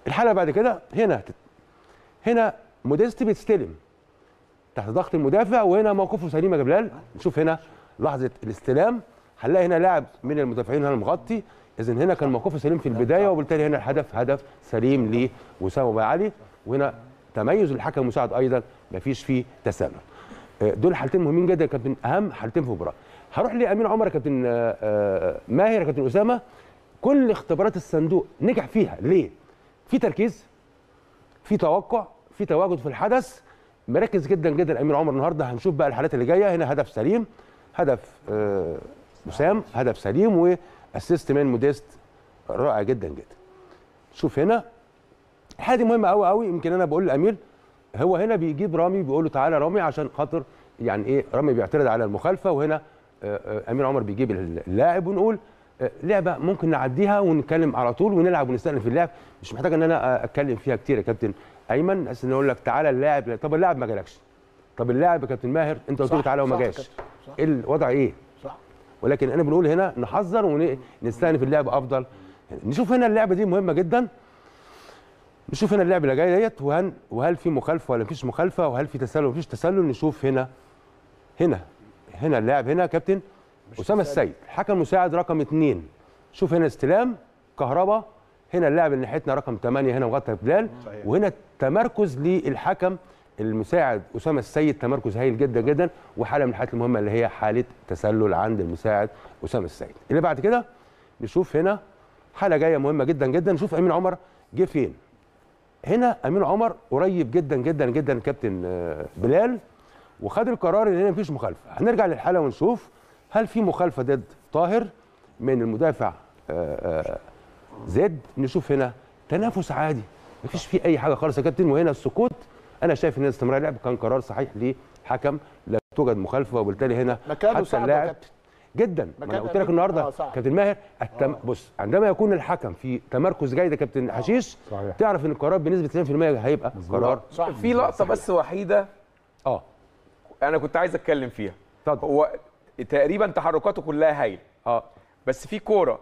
الحاله بعد كده هنا هتت- هنا موديستي بيستلم تحت ضغط المدافع وهنا موقفه سليم يا جبلال نشوف هنا لحظه الاستلام هنلاقي هنا لاعب من المدافعين هنا مغطي اذا هنا كان موقفه سليم في البدايه وبالتالي هنا الهدف هدف سليم لوسام ابو علي وهنا تميز الحكم المساعد ايضا مفيش فيه تسلل آه، دول حالتين مهمين جدا يا كابتن اهم حالتين في المباراه هروح لامين عمر يا كابتن آه، آه، ماهر يا كابتن اسامه كل اختبارات الصندوق نجح فيها ليه في تركيز في توقع في تواجد في الحدث مركز جدا جدا امين عمر النهارده هنشوف بقى الحالات اللي جايه هنا هدف سليم هدف آه، وسام هدف سليم واسيست من موديست رائع جدا جدا شوف هنا الحاله دي مهمه قوي قوي يمكن انا بقول لامير هو هنا بيجيب رامي بيقول له تعالى رامي عشان خاطر يعني ايه رامي بيعترض على المخالفه وهنا آه، آه، امير عمر بيجيب اللاعب ونقول آه، لعبه ممكن نعديها ونتكلم على طول ونلعب ونستأنف اللعب مش محتاج ان انا اتكلم فيها كتير يا كابتن ايمن بس نقول لك تعالى اللاعب طب اللاعب ما جالكش طب اللاعب يا كابتن ماهر انت قلت له صح، تعالى وما صح يا جاش كابتن، صح. ايه الوضع ايه صح ولكن انا بنقول هنا نحذر ونستأنف اللعب افضل نشوف هنا اللعبه دي مهمه جدا نشوف هنا اللعبه اللي جايه ديت وهل وهل في مخالفه ولا مفيش مخالفه وهل في تسلل ولا مفيش تسلل نشوف هنا هنا هنا اللاعب هنا كابتن اسامه السيد الحكم المساعد رقم اثنين شوف هنا استلام كهربا هنا اللاعب اللي ناحيتنا رقم 8 هنا مغطى بلال صحيح. وهنا تمركز للحكم المساعد اسامه السيد تمركز هايل جدا جدا وحاله من الحالات المهمه اللي هي حاله تسلل عند المساعد اسامه السيد اللي بعد كده نشوف هنا حاله جايه مهمه جدا جدا نشوف امين عمر جه فين هنا امين عمر قريب جدا جدا جدا كابتن آه، بلال وخد القرار ان هنا مفيش مخالفه هنرجع للحاله ونشوف هل في مخالفه ضد طاهر من المدافع آه، آه، زد نشوف هنا تنافس عادي مفيش فيه اي حاجه خالص يا كابتن وهنا السكوت انا شايف ان استمرار اللعب كان قرار صحيح لحكم لا توجد مخالفه وبالتالي هنا مكانه حتى صعب يا اللاعب كابتن. جدا ما انا مكان قلت لك أمين- النهارده آه، صح. كابتن ماهر التم... بص عندما يكون الحكم في تمركز جيد يا كابتن حشيش صحيح. تعرف ان القرار بنسبه 90% هيبقى قرار صح في لقطه بس وحيده اه انا كنت عايز اتكلم فيها اتفضل هو تقريبا تحركاته كلها هايله اه بس في كوره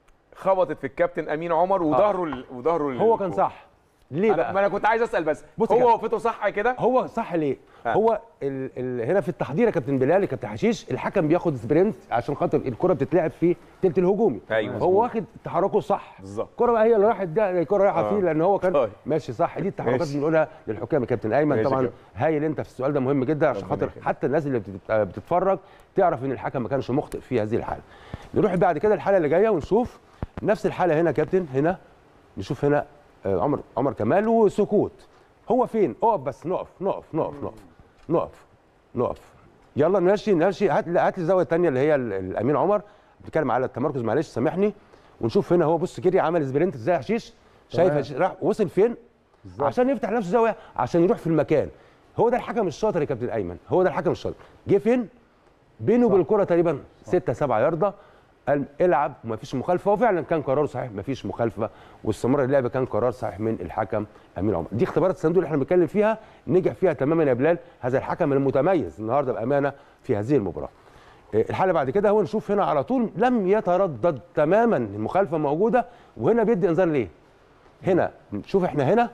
خبطت في الكابتن امين عمر وظهره ال- وظهره ال- هو كان الكورة. صح ليه أنا- ما بقى انا كنت عايز اسال بس بص يا هو كابتن. وقفته صح كده هو صح ليه آه. هو ال... ال... هنا في التحضير يا كابتن بلال يا كابتن حشيش الحكم بياخد سبرنت عشان خاطر الكره بتتلعب في تلت الهجومي أيوة. هو واخد تحركه صح بالظبط. الكره بقى هي اللي راحت ده الكره رايحه آه. فيه لان هو كان طيب. ماشي صح دي التحركات ماشي. اللي بنقولها للحكام يا كابتن ايمن ماشي طبعا كده. هايل انت في السؤال ده مهم جدا عشان خاطر حتى الناس اللي بتت- بتتفرج تعرف ان الحكم ما كانش مخطئ في هذه الحاله نروح بعد كده الحاله اللي جايه ونشوف نفس الحاله هنا يا كابتن هنا نشوف هنا آه، عمر عمر كمال وسكوت هو فين اقف بس نقف نقف نقف نقف نقف نقف يلا نمشي نمشي هات لي هات لي الزاويه الثانيه اللي هي ال- الامين عمر بنتكلم على التمركز معلش سامحني ونشوف هنا هو بص كده عمل سبرنت ازاي يا حشيش شايف تمام. يا شيش؟ راح وصل فين عشان يفتح نفسه زاويه عشان يروح في المكان هو ده الحكم الشاطر يا كابتن ايمن هو ده الحكم الشاطر جه فين بينه وبين الكره تقريبا 6 7 يارده قال العب ومفيش مخالفه وفعلا كان قرار صحيح مفيش مخالفه واستمرار اللعب كان قرار صحيح من الحكم امين عمر دي اختبارات الصندوق اللي احنا بنتكلم فيها نجح فيها تماما يا بلال هذا الحكم المتميز النهارده بامانه في هذه المباراه إيه، الحاله بعد كده هو نشوف هنا على طول لم يتردد تماما المخالفه موجوده وهنا بيدي انذار ليه هنا شوف احنا هنا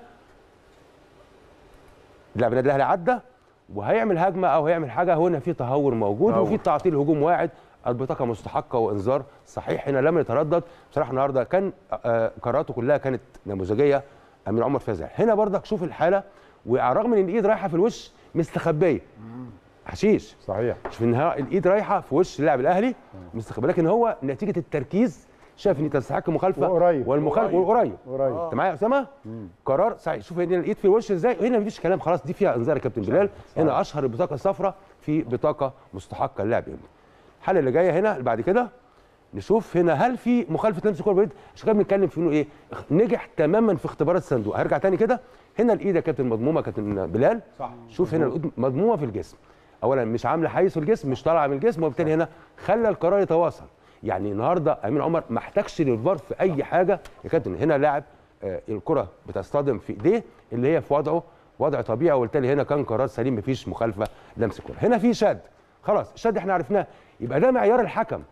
لاعب النادي الاهلي عدى وهيعمل هجمه او هيعمل حاجه هنا في تهور موجود تهور. وفي تعطيل هجوم واعد البطاقه مستحقه وانذار صحيح هنا لم يتردد بصراحه النهارده كان آه، قراراته كلها كانت نموذجيه امين عمر فازع هنا برضك شوف الحاله وعلى الرغم ان الايد رايحه في الوش مستخبيه حشيش صحيح شوف ان ها- الايد رايحه في وش اللاعب الاهلي مستخبيه لكن هو نتيجه التركيز شاف ان تستحق مخالفه وقريب. والمخالفه وقريب قريب انت معايا يا اسامه قرار صحيح شوف هنا الايد في الوش ازاي هنا مفيش كلام خلاص دي فيها انذار يا كابتن بلال هنا اشهر البطاقه الصفراء في بطاقه مستحقه للاعب يمين الحاله اللي جايه هنا اللي بعد كده نشوف هنا هل في مخالفه لمس الكره باليد عشان كده بنتكلم في انه ايه نجح تماما في اختبارات الصندوق هرجع تاني كده هنا الايد يا كابتن مضمومه يا كابتن بلال صح شوف هنا الايد مضمومه في الجسم اولا مش عامله حيز في الجسم مش طالعه من الجسم وبالتالي هنا خلى القرار يتواصل يعني النهارده امين عمر ما احتاجش للفار في اي حاجه يا كابتن هنا لاعب آه، الكره بتصطدم في ايديه اللي هي في وضعه وضع طبيعي وبالتالي هنا كان قرار سليم مفيش مخالفه لمس الكره هنا في شد خلاص الشد احنا عرفناه يبقى ده معيار الحكم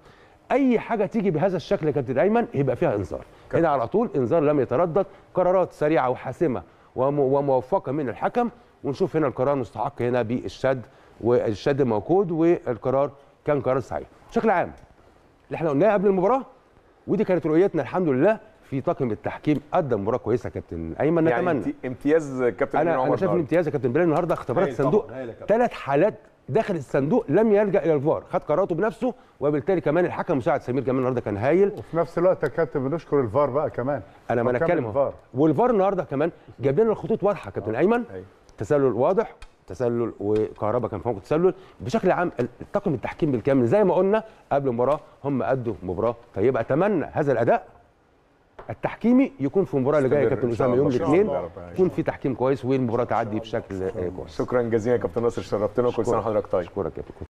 اي حاجه تيجي بهذا الشكل يا كابتن ايمن يبقى فيها انذار هنا على طول انذار لم يتردد قرارات سريعه وحاسمه وم- وموفقه من الحكم ونشوف هنا القرار مستحق هنا بالشد والشد موجود والقرار كان قرار صحيح بشكل عام اللي احنا قلناه قبل المباراه ودي كانت رؤيتنا الحمد لله في طاقم التحكيم ادى مباراه كويسه يا كابتن ايمن يعني نتمنى امت- امتياز كابتن امين انا عمر انا شايف النهاردة. الامتياز يا كابتن بلال النهارده اختبارات هايل الصندوق طبعاً، هايل يا كابتن. ثلاث حالات داخل الصندوق لم يلجا الى الفار خد قراراته بنفسه وبالتالي كمان الحكم مساعد سمير جمال النهارده كان هايل وفي نفس الوقت يا كابتن بنشكر الفار بقى كمان انا ما انا حكام اتكلم أهو. الفار والفار النهارده كمان جاب لنا الخطوط واضحه كابتن ايمن أيوة. تسلل واضح تسلل وكهربا كان في موقف تسلل بشكل عام الطاقم التحكيم بالكامل زي ما قلنا قبل المباراه هم ادوا مباراه طيبه اتمنى هذا الاداء التحكيمي يكون في المباراه اللي جايه يا يستمر كابتن إن شاء اسامه يوم الله. إن شاء الاثنين الله رب العالمين. يكون في تحكيم كويس والمباراه تعدي بشكل آه، كويس شكرا جزيلا يا كابتن ناصر شرفتنا وكل سنه وحضرتك طيب اشكرك يا كابتن